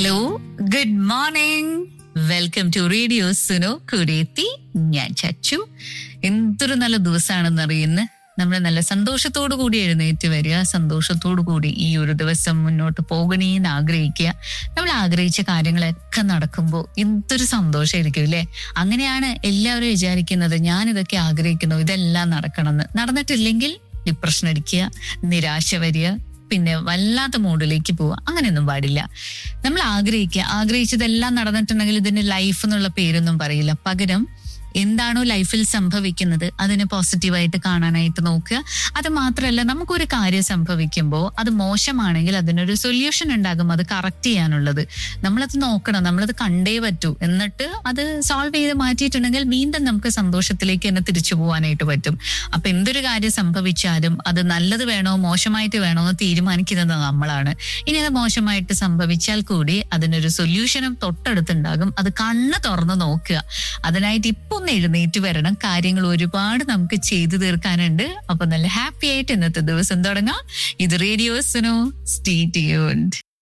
hello good morning welcome to radio Suno കൂടെത്തി ഞാൻ ചച്ചു എന്തൊരു നല്ല ദിവസമാണെന്ന് അറിയുന്ന നമ്മൾ നല്ല സന്തോഷത്തോടു കൂടി എഴുന്നേറ്റ് വരിക സന്തോഷത്തോടു കൂടി ഈ ഒരു ദിവസം മുന്നോട്ട് പോകണേന്ന് ആഗ്രഹിക്കുക നമ്മൾ ആഗ്രഹിച്ച കാര്യങ്ങളൊക്കെ നടക്കുമ്പോൾ എന്തൊരു സന്തോഷമായിരിക്കും അല്ലേ അങ്ങനെയാണ് എല്ലാവരും വിചാരിക്കുന്നത് ഞാൻ ഇതൊക്കെ ആഗ്രഹിക്കുന്നു ഇതെല്ലാം നടക്കണമെന്ന് നടന്നിട്ടില്ലെങ്കിൽ ഡിപ്രഷൻ അടിക്കുക നിരാശ വരിക പിന്നെ വല്ലാത്ത മൂഡിലേക്ക് പോവുക അങ്ങനെയൊന്നും പാടില്ല നമ്മൾ ആഗ്രഹിക്കുക ആഗ്രഹിച്ചതെല്ലാം നടന്നിട്ടുണ്ടെങ്കിൽ ഇതിന് ലൈഫ് എന്നുള്ള പേരൊന്നും പറയില്ല പകരം എന്താണോ ലൈഫിൽ സംഭവിക്കുന്നത് അതിനെ പോസിറ്റീവായിട്ട് കാണാനായിട്ട് നോക്കുക അത് മാത്രമല്ല നമുക്കൊരു കാര്യം സംഭവിക്കുമ്പോൾ അത് മോശമാണെങ്കിൽ അതിനൊരു സൊല്യൂഷൻ ഉണ്ടാകും അത് കറക്റ്റ് ചെയ്യാനുള്ളത് നമ്മളത് നോക്കണം നമ്മളത് കണ്ടേ പറ്റൂ എന്നിട്ട് അത് സോൾവ് ചെയ്ത് മാറ്റിയിട്ടുണ്ടെങ്കിൽ വീണ്ടും നമുക്ക് സന്തോഷത്തിലേക്ക് തന്നെ തിരിച്ചു പോകാനായിട്ട് പറ്റും അപ്പൊ എന്തൊരു കാര്യം സംഭവിച്ചാലും അത് നല്ലത് വേണോ മോശമായിട്ട് വേണോ എന്ന് തീരുമാനിക്കുന്നത് നമ്മളാണ് ഇനി അത് മോശമായിട്ട് സംഭവിച്ചാൽ കൂടി അതിനൊരു സൊല്യൂഷനും തൊട്ടടുത്തുണ്ടാകും അത് കണ്ണ് തുറന്ന് നോക്കുക അതിനായിട്ട് ഇപ്പൊ ഒന്ന് എഴുന്നേറ്റ് വരണം കാര്യങ്ങൾ ഒരുപാട് നമുക്ക് ചെയ്തു തീർക്കാനുണ്ട് അപ്പൊ നല്ല ഹാപ്പി ആയിട്ട് ഇന്നത്തെ ദിവസം തുടങ്ങാം ഇത് റേഡിയോസിനോ സ്റ്റേ ട്യൂൺഡ്